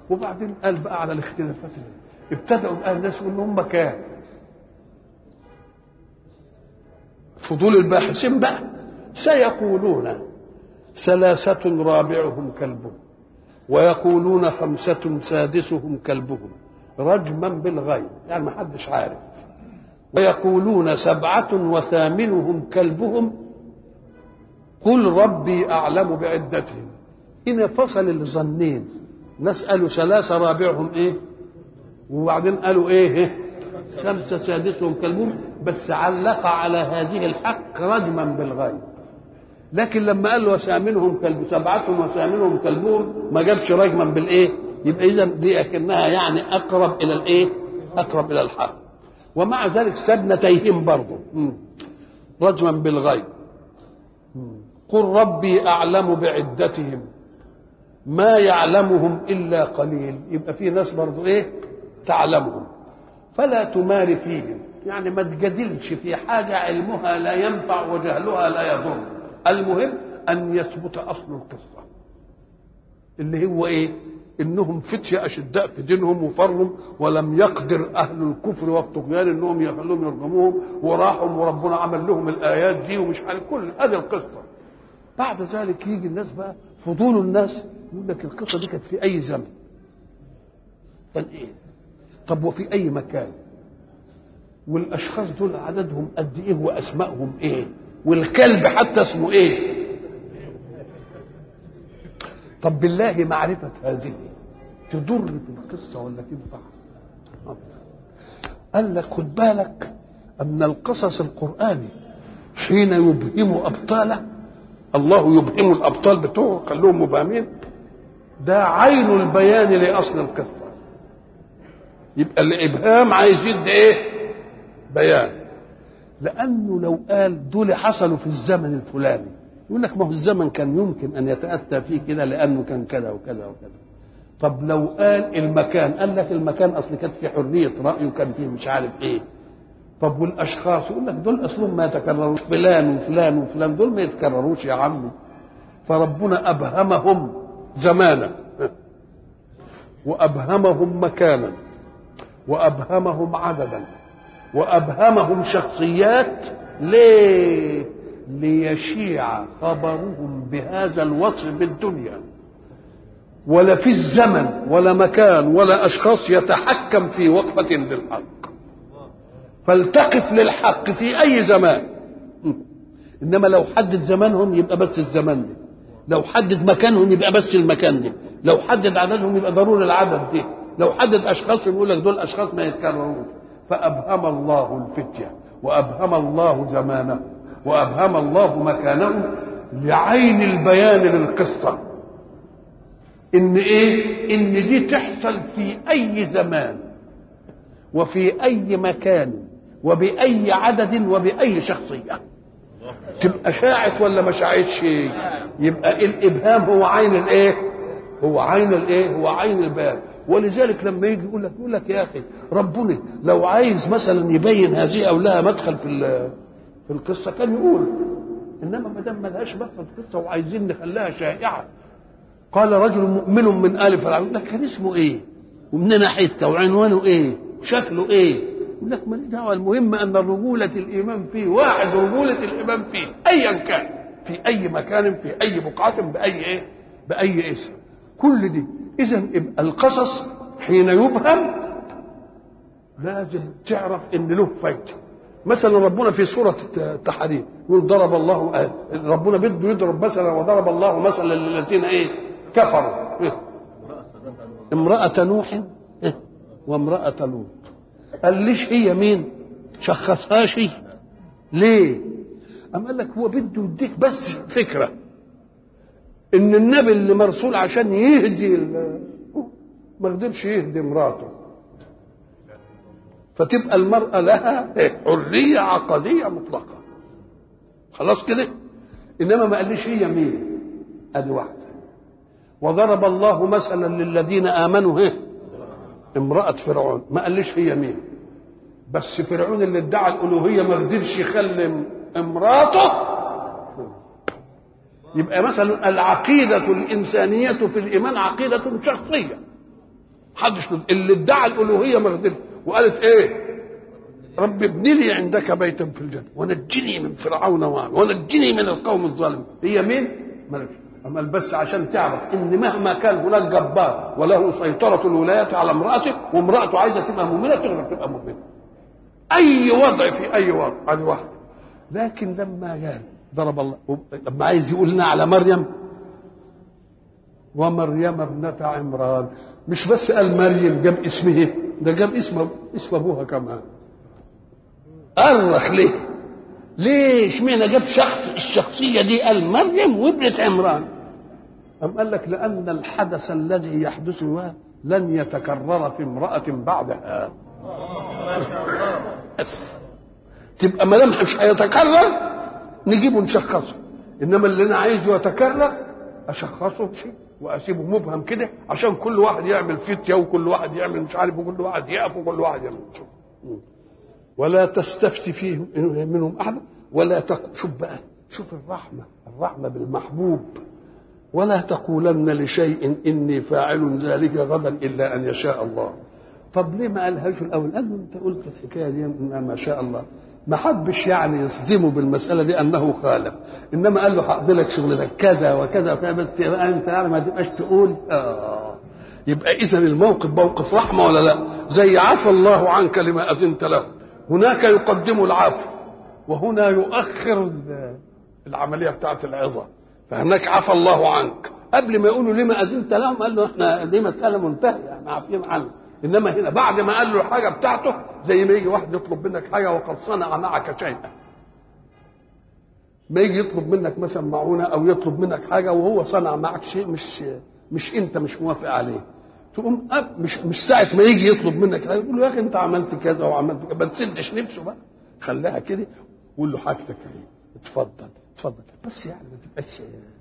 وبعدين قال بقى على الاختلافات ابتدأوا بقى الناس يقولوا هم كام فضول الباحثين بقى سيقولون ثلاثة رابعهم كلبهم ويقولون خمسة سادسهم كلبهم رجما بالغيب يعني ما حدش عارف ويقولون سبعة وثامنهم كلبهم قل ربي أعلم بعدتهم هنا فصل الظنين ناس قالوا ثلاثة رابعهم إيه وبعدين قالوا إيه خمسة سادسهم كلبهم بس علق على هذه الحق رجما بالغيب لكن لما قال وثامنهم كلب سبعة وثامنهم كلبهم ما جابش رجما بالايه يبقى اذا دي اكنها يعني اقرب الى الايه اقرب الى الحق ومع ذلك سبنتيهم برضه رجما بالغيب قل ربي اعلم بعدتهم ما يعلمهم الا قليل يبقى في ناس برضه ايه تعلمهم فلا تمار فيهم يعني ما تجادلش في حاجه علمها لا ينفع وجهلها لا يضر المهم ان يثبت اصل القصه اللي هو ايه انهم فتية اشداء في دينهم وفرهم ولم يقدر اهل الكفر والطغيان انهم يخلوهم يرجموهم وراحوا وربنا عمل لهم الايات دي ومش عارف كل هذه القصه بعد ذلك يجي الناس بقى فضول الناس يقول لك القصه دي كانت في اي زمن كان ايه طب وفي اي مكان والاشخاص دول عددهم قد ايه واسمائهم ايه والكلب حتى اسمه ايه طب بالله معرفة هذه تضر في القصة ولا تنفع قال لك خد بالك أن القصص القرآني حين يبهم أبطاله الله يبهم الأبطال بتوعه خلوهم مبهمين ده عين البيان لأصل القصة يبقى الإبهام عايز يدي إيه بيان لأنه لو قال دول حصلوا في الزمن الفلاني يقول لك ما هو الزمن كان يمكن ان يتاتى فيه كده لانه كان كذا وكذا وكذا طب لو قال المكان قال لك المكان اصل كانت في حريه راي وكان فيه مش عارف ايه طب والاشخاص يقول لك دول اصلهم ما يتكرروش فلان وفلان وفلان دول ما يتكرروش يا عمي فربنا ابهمهم زمانا وابهمهم مكانا وابهمهم عددا وابهمهم شخصيات ليه ليشيع خبرهم بهذا الوصف بالدنيا ولا في الزمن ولا مكان ولا اشخاص يتحكم في وقفه للحق فلتقف للحق في اي زمان انما لو حدد زمانهم يبقى بس الزمان ده لو حدد مكانهم يبقى بس المكان ده لو حدد عددهم يبقى ضروري العدد ده لو حدد اشخاص يقول لك دول اشخاص ما يتكرروش فابهم الله الفتيه وابهم الله زمانه وابهم الله مكانه لعين البيان للقصه ان ايه ان دي تحصل في اي زمان وفي اي مكان وباي عدد وباي شخصيه تبقى شاعت ولا ما شاعتش يبقى الابهام هو عين الايه هو عين الايه هو عين البيان ولذلك لما يجي يقول لك يقول لك يا اخي ربنا لو عايز مثلا يبين هذه او لها مدخل في في القصه كان يقول انما ما دام ملهاش مدخل في القصه وعايزين نخليها شائعه قال رجل مؤمن من ال فرعون لك كان اسمه ايه ومنين حته وعنوانه ايه وشكله ايه يقول لك ماليش دعوه المهم ان رجوله الايمان فيه واحد رجوله الايمان فيه ايا كان في اي مكان في اي بقعه باي ايه باي اسم كل دي اذا القصص حين يبهم لازم تعرف ان له فايده مثلا ربنا في سورة التحريم يقول ضرب الله ربنا بده يضرب مثلا وضرب الله مثلا للذين ايه كفروا إيه؟ امرأة نوح إيه؟ وامرأة لوط قال ليش هي مين شخصهاش ليه أم قال لك هو بده يديك بس فكرة ان النبي اللي مرسول عشان يهدي ما قدرش يهدي مراته فتبقى المرأة لها حرية عقدية مطلقة خلاص كده إنما ما قاليش هي مين أدي واحدة وضرب الله مثلا للذين آمنوا هي امرأة فرعون ما قاليش هي مين بس فرعون اللي ادعى الألوهية ما قدرش يخلي امراته يبقى مثلا العقيدة الإنسانية في الإيمان عقيدة شخصية محدش اللي ادعى الالوهيه ما رضيش وقالت ايه رب ابن لي عندك بيتا في الجنه ونجني من فرعون وعمل ونجني من القوم الظالمين هي مين؟ ملك أما بس عشان تعرف ان مهما كان هناك جبار وله سيطره الولايات على امراته وامراته عايزه تبقى مؤمنه تقدر تبقى مؤمنه اي وضع في اي وضع عن واحد لكن لما قال ضرب الله لما عايز يقول لنا على مريم ومريم ابنة عمران مش بس قال مريم جاب اسمه ده جاب اسم اسم ابوها كمان أرخ ليه ليه اشمعنى جاب شخص الشخصية دي قال مريم وابنة عمران أم قال لك لأن الحدث الذي يحدث لن يتكرر في امرأة بعدها بس تبقى ما دام مش هيتكرر نجيبه نشخصه انما اللي انا عايزه يتكرر اشخصه شيء واسيبه مبهم كده عشان كل واحد يعمل فتيه وكل واحد يعمل مش عارف وكل واحد يقف وكل واحد يعمل شوف ولا تستفتي فيهم منهم احد ولا تقول شوف بقى شوف الرحمه الرحمه بالمحبوب ولا تقولن لشيء اني فاعل ذلك غدا الا ان يشاء الله طب ليه ما قالهاش في الاول قال له انت قلت الحكايه دي ما شاء الله ما حبش يعني يصدمه بالمساله دي انه خالف انما قال له هقضي لك شغلتك كذا وكذا وكذا بس يبقى انت يعني ما تبقاش تقول اه يبقى اذا الموقف موقف رحمه ولا لا زي عفى الله عنك لما اذنت له هناك يقدم العفو وهنا يؤخر العمليه بتاعه العظه فهناك عفى الله عنك قبل ما يقولوا لما اذنت لهم قال له احنا دي مساله منتهيه احنا عارفين عنها انما هنا بعد ما قال له الحاجه بتاعته زي ما يجي واحد يطلب منك حاجه وقد صنع معك شيئا ما يجي يطلب منك مثلا معونه او يطلب منك حاجه وهو صنع معك شيء مش مش انت مش موافق عليه تقوم مش مش ساعه ما يجي يطلب منك حاجه تقول له يا اخي انت عملت كذا وعملت كذا ما تسدش نفسه بقى خليها كده قول له حاجتك اهي اتفضل اتفضل بس يعني ما تبقاش